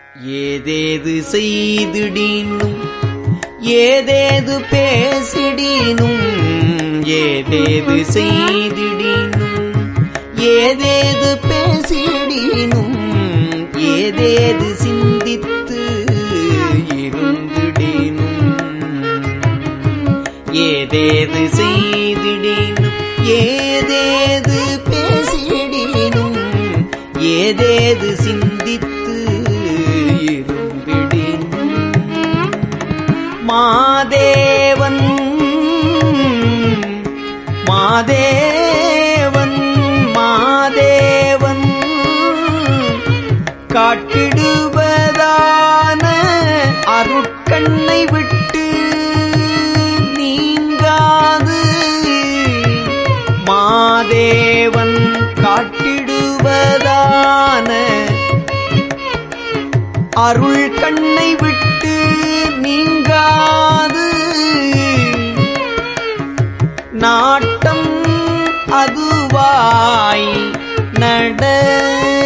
ஏதேது செய்திடினும் ஏதேது பேசிடினும் ஏதேது செய்திடினும் ஏதேது பேசிடினும் ஏதேது சிந்தித்து இருந்திடினும் ஏதேது செய்திடினும் ஏதேது பேசிடினும் ஏதேது சிந்தித்து இருந்திடினும் மாதேவன் மாதேவன் மாதேவன் காட்டிடுவதான அருட்கண்ணை விட்டு நீங்காது மாதேவன் காட்டிடுவதான அருள் கண்ணை விட்டு நீங்காது நாட்டம் அதுவாய் நட